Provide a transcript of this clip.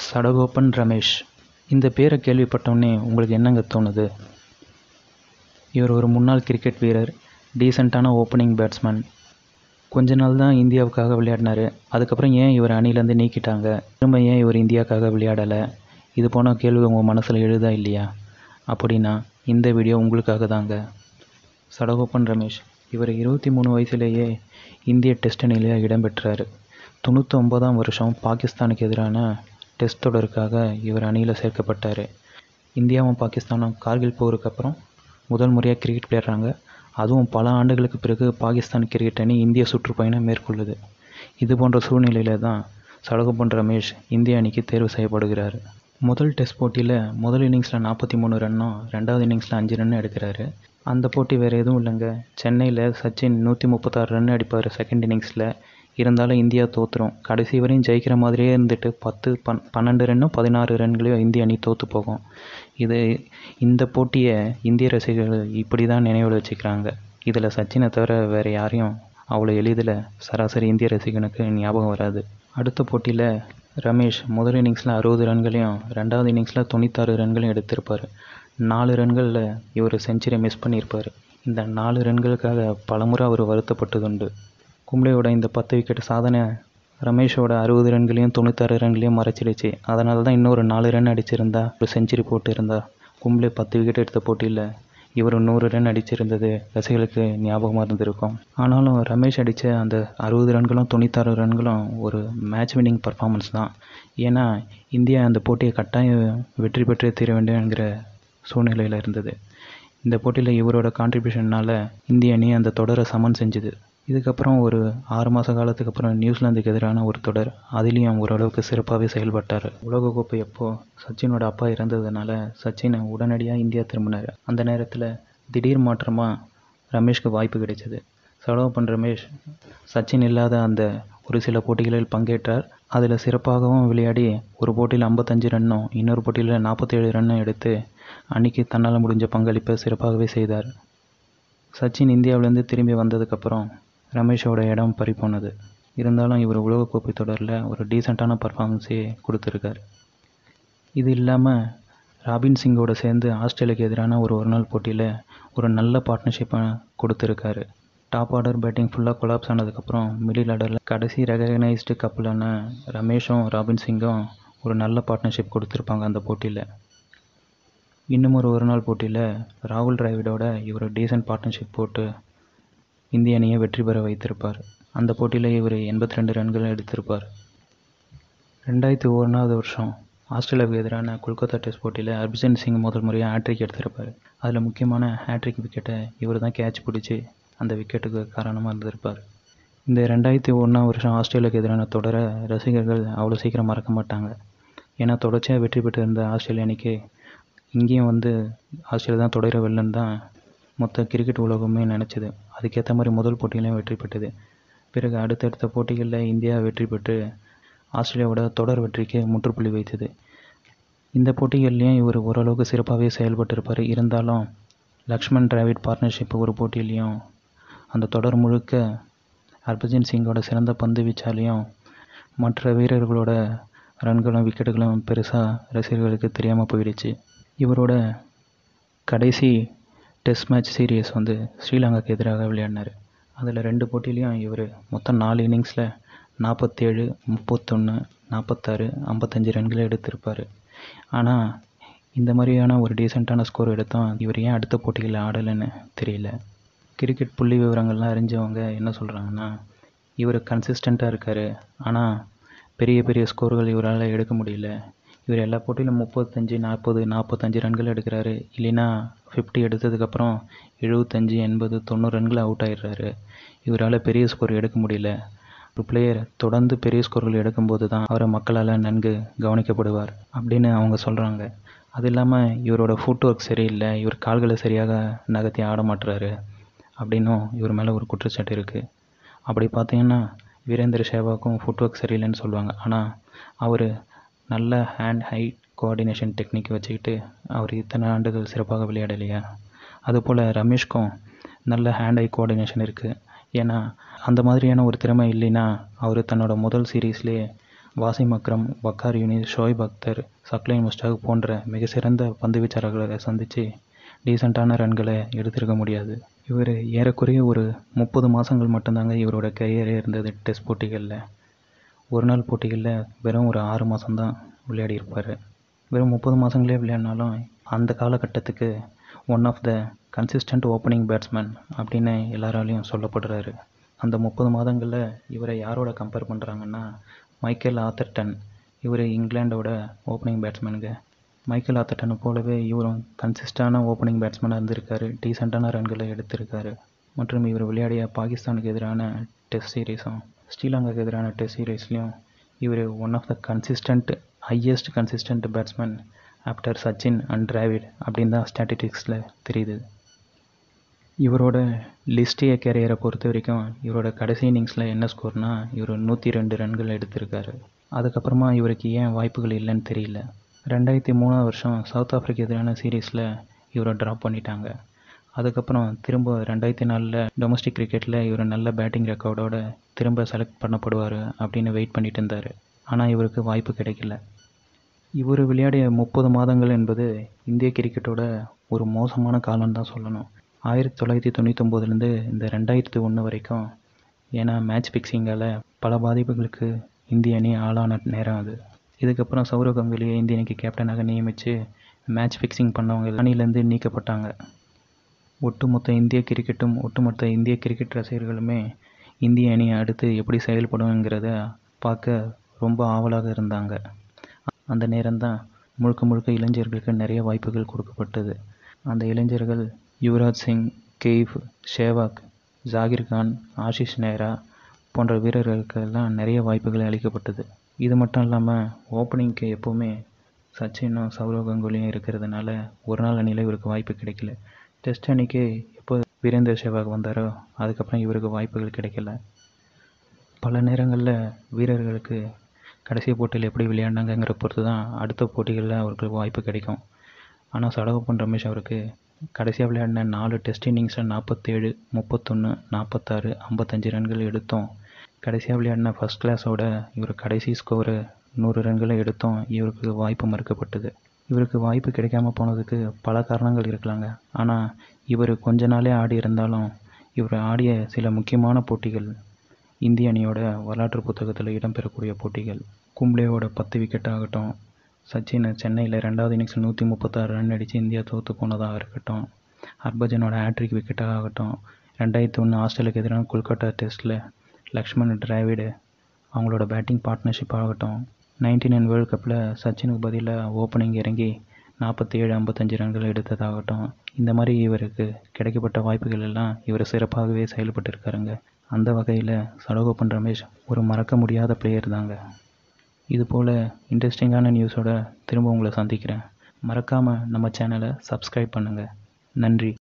சடகோபன் ரமேஷ் இந்த பேரை கேள்விப்பட்டோன்னே உங்களுக்கு என்னங்க தோணுது இவர் ஒரு முன்னாள் கிரிக்கெட் வீரர் டீசெண்டான ஓப்பனிங் பேட்ஸ்மேன் கொஞ்ச நாள் தான் இந்தியாவுக்காக விளையாடினார் அதுக்கப்புறம் ஏன் இவர் அணிலேருந்து நீக்கிட்டாங்க திரும்ப ஏன் இவர் இந்தியாவுக்காக விளையாடலை இது போன கேள்வி உங்கள் மனசில் எழுதா இல்லையா அப்படின்னா இந்த வீடியோ உங்களுக்காக தாங்க சடகோபன் ரமேஷ் இவர் இருபத்தி மூணு வயசுலேயே இந்திய டெஸ்ட் அணியில் இடம்பெற்றார் தொண்ணூற்றி ஒன்பதாம் வருஷம் பாகிஸ்தானுக்கு எதிரான டெஸ்ட் தொடருக்காக இவர் அணியில் சேர்க்கப்பட்டார் இந்தியாவும் பாகிஸ்தானும் கார்கில் போருக்கு அப்புறம் முதல் முறையாக கிரிக்கெட் விளையாடுறாங்க அதுவும் பல ஆண்டுகளுக்கு பிறகு பாகிஸ்தான் கிரிக்கெட் அணி இந்திய சுற்றுப்பயணம் மேற்கொள்ளுது இது போன்ற சூழ்நிலையில் தான் சடகோபன் ரமேஷ் இந்திய அணிக்கு தேர்வு செய்யப்படுகிறார் முதல் டெஸ்ட் போட்டியில் முதல் இன்னிங்ஸில் நாற்பத்தி மூணு ரன்னும் ரெண்டாவது இன்னிங்ஸில் அஞ்சு ரன் எடுக்கிறாரு அந்த போட்டி வேறு எதுவும் இல்லைங்க சென்னையில் சச்சின் நூற்றி முப்பத்தாறு ரன் அடிப்பார் செகண்ட் இன்னிங்ஸில் இருந்தாலும் இந்தியா தோற்றுரும் கடைசி வரையும் ஜெயிக்கிற மாதிரியே இருந்துட்டு பத்து பன் பன்னெண்டு ரன்னும் பதினாறு ரன்களையும் இந்திய அணி தோற்று போகும் இது இந்த போட்டியை இந்திய ரசிகர்கள் இப்படி தான் நினைவில் வச்சுக்கிறாங்க இதில் சச்சினை தவிர வேறு யாரையும் அவ்வளோ எளிதில் சராசரி இந்திய ரசிகனுக்கு ஞாபகம் வராது அடுத்த போட்டியில் ரமேஷ் முதல் இன்னிங்ஸில் அறுபது ரன்களையும் ரெண்டாவது இன்னிங்ஸில் தொண்ணூத்தாறு ரன்களையும் எடுத்திருப்பார் நாலு ரன்களில் இவர் செஞ்சுரி மிஸ் பண்ணியிருப்பார் இந்த நாலு ரன்களுக்காக பலமுறை அவர் வருத்தப்பட்டதுண்டு கும்ளேவோட இந்த பத்து விக்கெட் சாதனை ரமேஷோட அறுபது ரன்களையும் தொண்ணூத்தாறு ரன்களையும் மறைச்சிடுச்சு அதனால தான் இன்னொரு நாலு ரன் அடிச்சிருந்தா ஒரு செஞ்சுரி போட்டு இருந்தா கும்ளே பத்து விக்கெட் எடுத்த போட்டியில் இவர் நூறு ரன் அடிச்சிருந்தது ரசிகர்களுக்கு ஞாபகமாக இருந்திருக்கும் ஆனாலும் ரமேஷ் அடித்த அந்த அறுபது ரன்களும் தொண்ணூத்தாறு ரன்களும் ஒரு மேட்ச் வின்னிங் பர்ஃபார்மன்ஸ் தான் ஏன்னா இந்தியா அந்த போட்டியை கட்டாயம் வெற்றி பெற்றே தீர வேண்டும் என்கிற சூழ்நிலையில் இருந்தது இந்த போட்டியில் இவரோட கான்ட்ரிபியூஷனால் இந்திய அணி அந்த தொடரை சமன் செஞ்சுது இதுக்கப்புறம் ஒரு ஆறு மாத காலத்துக்கு அப்புறம் நியூசிலாந்துக்கு எதிரான ஒரு தொடர் அதுலேயும் ஓரளவுக்கு சிறப்பாகவே செயல்பட்டார் உலகக்கோப்பை அப்போது சச்சினோட அப்பா இறந்ததுனால சச்சினை உடனடியாக இந்தியா திரும்பினார் அந்த நேரத்தில் திடீர் மாற்றமாக ரமேஷ்க்கு வாய்ப்பு கிடைச்சது சடோபன் ரமேஷ் சச்சின் இல்லாத அந்த ஒரு சில போட்டிகளில் பங்கேற்றார் அதில் சிறப்பாகவும் விளையாடி ஒரு போட்டியில் ஐம்பத்தஞ்சு ரன்னும் இன்னொரு போட்டியில் நாற்பத்தேழு ரன்னும் எடுத்து அன்னைக்கு தன்னால் முடிஞ்ச பங்களிப்பை சிறப்பாகவே செய்தார் சச்சின் இந்தியாவிலேருந்து திரும்பி வந்ததுக்கப்புறம் ரமேஷோட இடம் பறிப்போனது இருந்தாலும் இவர் உலகக்கோப்பை தொடரில் ஒரு டீசெண்டான பர்ஃபார்மன்ஸே கொடுத்துருக்கார் இது இல்லாமல் ராபின் சிங்கோட சேர்ந்து ஆஸ்திரேலியாவுக்கு எதிரான ஒரு ஒரு நாள் போட்டியில் ஒரு நல்ல பார்ட்னர்ஷிப்பை கொடுத்துருக்காரு டாப் ஆர்டர் பேட்டிங் ஃபுல்லாக கொலாப்ஸ் ஆனதுக்கப்புறம் மிடில் ஆர்டரில் கடைசி ரெகக்னைஸ்டு கப்பலான ரமேஷும் ராபின் சிங்கும் ஒரு நல்ல பார்ட்னர்ஷிப் கொடுத்துருப்பாங்க அந்த போட்டியில் இன்னும் ஒரு ஒரு நாள் போட்டியில் ராகுல் டிராவிடோட இவர் டீசன்ட் பார்ட்னர்ஷிப் போட்டு இந்திய அணியை வெற்றி பெற வைத்திருப்பார் அந்த போட்டியில் இவர் எண்பத்தி ரெண்டு ரன்கள் எடுத்திருப்பார் ரெண்டாயிரத்தி ஒன்றாவது வருஷம் ஆஸ்திரேலியாவுக்கு எதிரான கொல்கத்தா டெஸ்ட் போட்டியில் ஹர்பஜன் சிங் முதல் முறையாக ஹேட்ரிக் எடுத்திருப்பார் அதில் முக்கியமான ஹேட்ரிக் விக்கெட்டை இவர் தான் கேட்ச் பிடிச்சி அந்த விக்கெட்டுக்கு காரணமாக இருந்திருப்பார் இந்த ரெண்டாயிரத்தி ஒன்றாம் வருஷம் ஆஸ்திரேலியாவுக்கு எதிரான தொடரை ரசிகர்கள் அவ்வளோ சீக்கிரம் மறக்க மாட்டாங்க ஏன்னா தொடர்ச்சியாக வெற்றி பெற்றிருந்த ஆஸ்திரேலிய அணிக்கு இங்கேயும் வந்து ஆஸ்திரேலியா தான் தொடர வெல்லன்னு தான் மொத்த கிரிக்கெட் உலகமே நினச்சிது அதுக்கேற்ற மாதிரி முதல் போட்டியிலையும் வெற்றி பெற்றது பிறகு அடுத்தடுத்த போட்டிகளில் இந்தியா வெற்றி பெற்று ஆஸ்திரேலியாவோட தொடர் வெற்றிக்கு முற்றுப்புள்ளி வைத்தது இந்த போட்டிகள்லேயும் இவர் ஓரளவுக்கு சிறப்பாகவே செயல்பட்டிருப்பார் இருந்தாலும் லக்ஷ்மண் டிராவிட் பார்ட்னர்ஷிப் ஒரு போட்டியிலையும் அந்த தொடர் முழுக்க ஹர்பஜன் சிங்கோட சிறந்த பந்து வீச்சாலையும் மற்ற வீரர்களோட ரன்களும் விக்கெட்டுகளும் பெருசாக ரசிகர்களுக்கு தெரியாமல் போயிடுச்சு இவரோட கடைசி டெஸ்ட் மேட்ச் சீரியஸ் வந்து ஸ்ரீலங்காவுக்கு எதிராக விளையாடினார் அதில் ரெண்டு போட்டியிலையும் இவர் மொத்தம் நாலு இன்னிங்ஸில் நாற்பத்தேழு முப்பத்தொன்று நாற்பத்தாறு ஐம்பத்தஞ்சு ரன்களை எடுத்திருப்பார் ஆனால் இந்த மாதிரியான ஒரு டீசெண்டான ஸ்கோர் எடுத்தோம் இவர் ஏன் அடுத்த போட்டிகளில் ஆடலைன்னு தெரியல கிரிக்கெட் புள்ளி விவரங்கள்லாம் அறிஞ்சவங்க என்ன சொல்கிறாங்கன்னா இவர் கன்சிஸ்டண்ட்டாக இருக்கார் ஆனால் பெரிய பெரிய ஸ்கோர்கள் இவரால் எடுக்க முடியல இவர் எல்லா போட்டியிலும் முப்பத்தஞ்சு நாற்பது நாற்பத்தஞ்சு ரன்கள் எடுக்கிறாரு இல்லைன்னா ஃபிஃப்டி எடுத்ததுக்கப்புறம் எழுபத்தஞ்சு எண்பது தொண்ணூறு ரன்கள் அவுட் ஆயிடுறாரு இவரால் பெரிய ஸ்கோர் எடுக்க முடியல ஒரு பிளேயர் தொடர்ந்து பெரிய ஸ்கோர்கள் எடுக்கும்போது தான் அவரை மக்களால் நன்கு கவனிக்கப்படுவார் அப்படின்னு அவங்க சொல்கிறாங்க அது இல்லாமல் இவரோட ஃபுட் ஒர்க் சரியில்லை இவர் கால்களை சரியாக நகர்த்தி ஆட மாட்டுறாரு அப்படின்னும் இவர் மேலே ஒரு குற்றச்சாட்டு இருக்குது அப்படி பார்த்தீங்கன்னா வீரேந்திர சேவாக்கும் ஃபுட் ஒர்க் சரியில்லைன்னு சொல்லுவாங்க ஆனால் அவர் நல்ல ஹேண்ட் ஹை கோஆர்டினேஷன் டெக்னிக் வச்சுக்கிட்டு அவர் இத்தனை ஆண்டுகள் சிறப்பாக விளையாடலையா அதுபோல் ரமேஷ்க்கும் நல்ல ஹேண்ட் ஐ கோஆர்டினேஷன் இருக்குது ஏன்னா அந்த மாதிரியான ஒரு திறமை இல்லைன்னா அவர் தன்னோட முதல் சீரீஸ்லேயே வாசிம் அக்ரம் வக்கார் யூனிஸ் ஷோயப் அக்தர் சக்லைன் முஸ்டாக் போன்ற மிக சிறந்த பந்து வீச்சாளர்களை சந்தித்து டீசெண்டான ரன்களை எடுத்திருக்க முடியாது இவர் ஏறக்குறைய ஒரு முப்பது மாதங்கள் மட்டும்தாங்க இவரோட கரியரே இருந்தது டெஸ்ட் போட்டிகளில் ஒரு நாள் போட்டிகளில் வெறும் ஒரு ஆறு மாதம்தான் விளையாடியிருப்பார் வெறும் முப்பது மாதங்களே விளையாடினாலும் அந்த காலகட்டத்துக்கு one of the consistent opening batsman அப்படின்னு எல்லாராலையும் சொல்லப்படுறாரு அந்த முப்பது மாதங்களில் இவரை யாரோட கம்பேர் பண்ணுறாங்கன்னா மைக்கேல் ஆத்தர்டன் இவர் இங்கிலாண்டோட ஓப்பனிங் பேட்ஸ்மேனுங்க மைக்கேல் ஆத்தர்டனை போலவே இவரும் கன்சிஸ்டான ஓப்பனிங் பேட்ஸ்மேனாக இருந்திருக்காரு டீசெண்டான ரன்களை எடுத்திருக்காரு மற்றும் இவர் விளையாடிய பாகிஸ்தானுக்கு எதிரான டெஸ்ட் சீரீஸும் ஸ்ரீலங்காவுக்கு எதிரான டெஸ்ட் சீரீஸ்லையும் இவர் one of the consistent highest consistent batsman after Sachin and Dravid அப்படின்னு தான் ஸ்டாட்டிஸ்டிக்ஸில் தெரியுது இவரோட லிஸ்ட் ஏ கேரியரை பொறுத்த வரைக்கும் இவரோட கடைசி இன்னிங்ஸில் என்ன ஸ்கோர்னா இவர் நூற்றி ரெண்டு ரன்கள் எடுத்திருக்காரு அதுக்கப்புறமா இவருக்கு ஏன் வாய்ப்புகள் இல்லைன்னு தெரியல ரெண்டாயிரத்தி மூணாவது வருஷம் சவுத் ஆஃப்ரிக்கா எதிரான சீரீஸில் இவரை ட்ராப் பண்ணிட்டாங்க அதுக்கப்புறம் திரும்ப ரெண்டாயிரத்தி நாலில் டொமஸ்டிக் கிரிக்கெட்டில் இவர் நல்ல பேட்டிங் ரெக்கார்டோட திரும்ப செலக்ட் பண்ணப்படுவார் அப்படின்னு வெயிட் பண்ணிட்டு இருந்தார் ஆனால் இவருக்கு வாய்ப்பு கிடைக்கல இவர் விளையாடிய முப்பது மாதங்கள் என்பது இந்திய கிரிக்கெட்டோட ஒரு மோசமான காலம்னு தான் சொல்லணும் ஆயிரத்தி தொள்ளாயிரத்தி தொண்ணூத்தொம்போதுலேருந்து இந்த ரெண்டாயிரத்தி ஒன்று வரைக்கும் ஏன்னா மேட்ச் ஃபிக்ஸிங்கால் பல பாதிப்புகளுக்கு இந்திய அணி ஆளான நேரம் அது இதுக்கப்புறம் சௌரவ் கங்குலியை இந்திய அணிக்கு கேப்டனாக நியமித்து மேட்ச் ஃபிக்ஸிங் பண்ணவங்க அணிலேருந்து நீக்கப்பட்டாங்க ஒட்டுமொத்த இந்திய கிரிக்கெட்டும் ஒட்டுமொத்த இந்திய கிரிக்கெட் ரசிகர்களுமே இந்திய அணி அடுத்து எப்படி செயல்படுங்கிறத பார்க்க ரொம்ப ஆவலாக இருந்தாங்க அந்த நேரம்தான் முழுக்க முழுக்க இளைஞர்களுக்கு நிறைய வாய்ப்புகள் கொடுக்கப்பட்டது அந்த இளைஞர்கள் யுவராஜ் சிங் கெய்ஃப் ஷேவாக் ஜாகிர் கான் ஆஷிஷ் நேரா போன்ற வீரர்களுக்கெல்லாம் நிறைய வாய்ப்புகள் அளிக்கப்பட்டது இது மட்டும் இல்லாமல் ஓப்பனிங்க்கு எப்போவுமே சச்சினும் சௌரவ் கங்குலியும் இருக்கிறதுனால ஒரு நாள் அணியில் இவருக்கு வாய்ப்பு கிடைக்கல டெஸ்ட் அணிக்கு எப்போ வீரேந்தர் சேவாக் வந்தாரோ அதுக்கப்புறம் இவருக்கு வாய்ப்புகள் கிடைக்கல பல நேரங்களில் வீரர்களுக்கு கடைசி போட்டியில் எப்படி விளையாண்டாங்கங்கிற பொறுத்து தான் அடுத்த போட்டிகளில் அவருக்கு வாய்ப்பு கிடைக்கும் ஆனால் சடகோப்பன் ரமேஷ் அவருக்கு கடைசியாக விளையாடின நாலு டெஸ்ட் இன்னிங்ஸில் நாற்பத்தேழு முப்பத்தொன்று நாற்பத்தாறு ஐம்பத்தஞ்சு ரன்கள் எடுத்தோம் கடைசியாக விளையாடின ஃபஸ்ட் கிளாஸோட இவர் கடைசி ஸ்கோரு நூறு ரன்களை எடுத்தோம் இவருக்கு வாய்ப்பு மறுக்கப்பட்டது இவருக்கு வாய்ப்பு கிடைக்காம போனதுக்கு பல காரணங்கள் இருக்கலாங்க ஆனால் இவர் கொஞ்ச நாளே ஆடி இருந்தாலும் இவர் ஆடிய சில முக்கியமான போட்டிகள் இந்திய அணியோட வரலாற்று புத்தகத்தில் இடம்பெறக்கூடிய போட்டிகள் கும்ப்ளேவோட பத்து விக்கெட் ஆகட்டும் சச்சின் சென்னையில் ரெண்டாவது இன்னிங்ஸ் நூற்றி முப்பத்தாறு ரன் அடித்து இந்தியா தோற்று போனதாக இருக்கட்டும் ஹர்பஜனோட ஹேட்ரிக் விக்கெட்டாக ஆகட்டும் ரெண்டாயிரத்தி ஒன்று ஆஸ்திரேலியாவுக்கு எதிரான கொல்கட்டா டெஸ்ட்டில் லக்ஷ்மண் டிராவிடு அவங்களோட பேட்டிங் பார்ட்னர்ஷிப் ஆகட்டும் நைன்டி நைன் வேர்ல்டு கப்பில் சச்சினுக்கு பதிலாக ஓப்பனிங் இறங்கி நாற்பத்தி ஏழு ஐம்பத்தஞ்சு ரன்கள் எடுத்ததாகட்டும் இந்த மாதிரி இவருக்கு கிடைக்கப்பட்ட வாய்ப்புகள் எல்லாம் இவர் சிறப்பாகவே செயல்பட்டிருக்காருங்க அந்த வகையில் சடகோப்பன் ரமேஷ் ஒரு மறக்க முடியாத பிளேயர் தாங்க இது போல் இன்ட்ரெஸ்டிங்கான நியூஸோட திரும்ப உங்களை சந்திக்கிறேன் மறக்காமல் நம்ம சேனலை சப்ஸ்கிரைப் பண்ணுங்கள் நன்றி